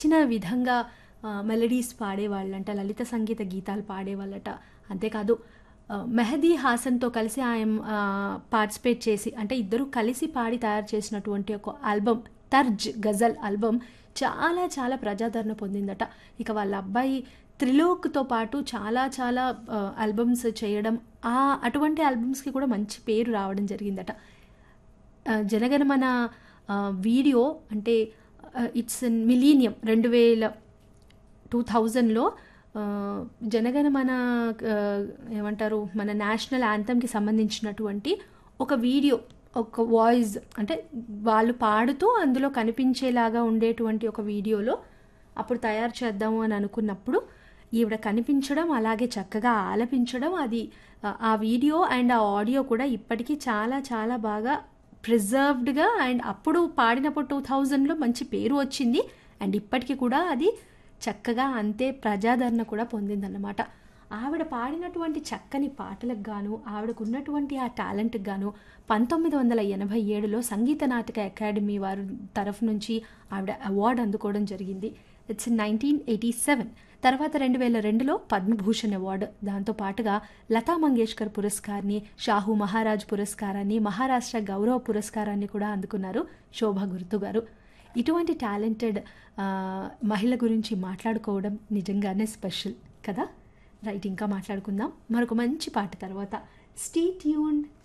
నచ్చిన విధంగా మెలడీస్ పాడేవాళ్ళంట లలిత సంగీత గీతాలు పాడేవాళ్ళట అంతేకాదు ఆ, మెహదీ హాసన్తో కలిసి ఆయన పార్టిసిపేట్ చేసి అంటే ఇద్దరు కలిసి పాడి తయారు చేసినటువంటి ఒక ఆల్బమ్ తర్జ్ గజల్ ఆల్బమ్ చాలా చాలా ప్రజాదరణ పొందిందట ఇక వాళ్ళ అబ్బాయి త్రిలోక్తో పాటు చాలా చాలా ఆల్బమ్స్ చేయడం ఆ అటువంటి ఆల్బమ్స్కి కూడా మంచి పేరు రావడం జరిగిందట ఆ, జనగణమన ఆ, వీడియో అంటే ఇట్స్ మిలీనియం రెండు వేల టూ థౌజండ్లో జనగణమన ఆ, ఏమంటారు మన నేషనల్ యాంథమ్కి సంబంధించినటువంటి ఒక వీడియో ఒక వాయిస్ అంటే వాళ్ళు పాడుతూ అందులో కనిపించేలాగా ఉండేటువంటి ఒక వీడియోలో అప్పుడు తయారు చేద్దాము అని అనుకున్నప్పుడు ఈవిడ కనిపించడం అలాగే చక్కగా ఆలపించడం అది ఆ- ఆ వీడియో అండ్ ఆ ఆడియో కూడా ఇప్పటికీ చాలా చాలా బాగా ప్రిజర్వ్డ్గా అండ్ అప్పుడు పాడినప్పుడు టూ థౌజండ్లో మంచి పేరు వచ్చింది అండ్ ఇప్పటికీ కూడా అది చక్కగా అంతే ప్రజాదరణ కూడా పొందిందన్నమాట ఆవిడ పాడినటువంటి చక్కని పాటలకు గాను ఆవిడకు ఉన్నటువంటి ఆ టాలెంట్కి గాను పంతొమ్మిది వందల ఎనభై ఏడులో సంగీత నాటక అకాడమీ వారు తరఫు నుంచి ఆవిడ అవార్డు అందుకోవడం జరిగింది ఇట్స్ నైన్టీన్ ఎయిటీ సెవెన్ తర్వాత రెండు వేల రెండులో పద్మభూషణ్ అవార్డు దాంతో పాటుగా లతా మంగేష్కర్ పురస్కార్ని షాహు మహారాజ్ పురస్కారాన్ని మహారాష్ట్ర గౌరవ పురస్కారాన్ని కూడా అందుకున్నారు శోభా గుర్తు గారు ఇటువంటి టాలెంటెడ్ మహిళ గురించి మాట్లాడుకోవడం నిజంగానే స్పెషల్ కదా రైట్ ఇంకా మాట్లాడుకుందాం మరొక మంచి పాట తర్వాత స్టీ ట్యూన్